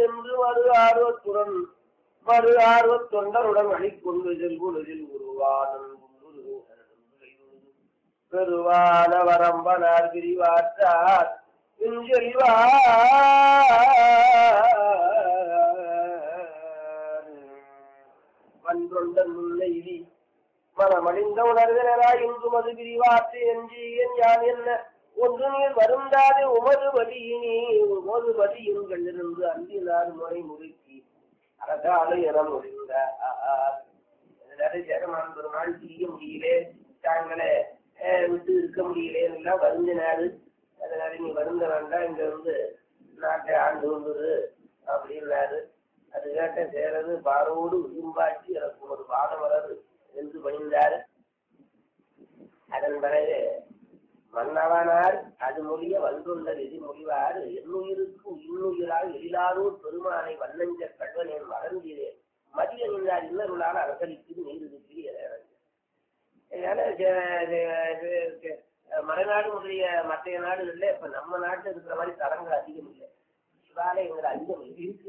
என்று மறு ஆர்வத்துடன் மறு ஆர்வத் தொண்டருடன் அணிக்கொண்டு செல்குலரில் உருவானன் பெருவான வரம்பனார் பிரிவாற்றார் செல்வா மன்றொண்டன் முல்லைவி மனமடிந்த உணர்வினராய் இன்று மது பிரிவாற்று என்று என் யான் என்ன ஒன்று நீர் வருந்தாது உமது வழியினே உமது வழியுங்கள் இருந்து அன்பினார் முறை முறுக்கி அரசாலை என முடிந்த சேரமான் பெருமாள் செய்ய முடியலே தாங்களே அஹ், விட்டு இருக்க முடியலே எல்லாம் வருந்தினாரு அதனால நீ வருந்த வேண்டாம் இங்க வந்து நாட்டை ஆண்டு வந்துரு அப்படின்னாரு அது கேட்ட சேரது பாரோடு விரும்பாட்சி எனக்கு ஒரு பாதம் வராது என்று பணிந்தார் அதன் பிறகு மன்னவனார் அது மொழிய வந்துள்ள விதி மொழிவார் என்னுயிருக்கு இன்னுயிரால் எழிலாரூர் பெருமானை வண்ணஞ்ச கல்வனேன் மறந்தீரேன் மதிய நின்றார் இன்னருளால் அரசளிக்கு நீருக்கு அதனால ஜ- ஜ- ஜ- மலைநாடு முதலிய மற்ற நாடுகள்ல இப்ப நம்ம நாட்டுல இருக்கிற மாதிரி தரங்கள் அதிகம் இல்லை சிவாலயங்கள் அதிகம் இருக்கு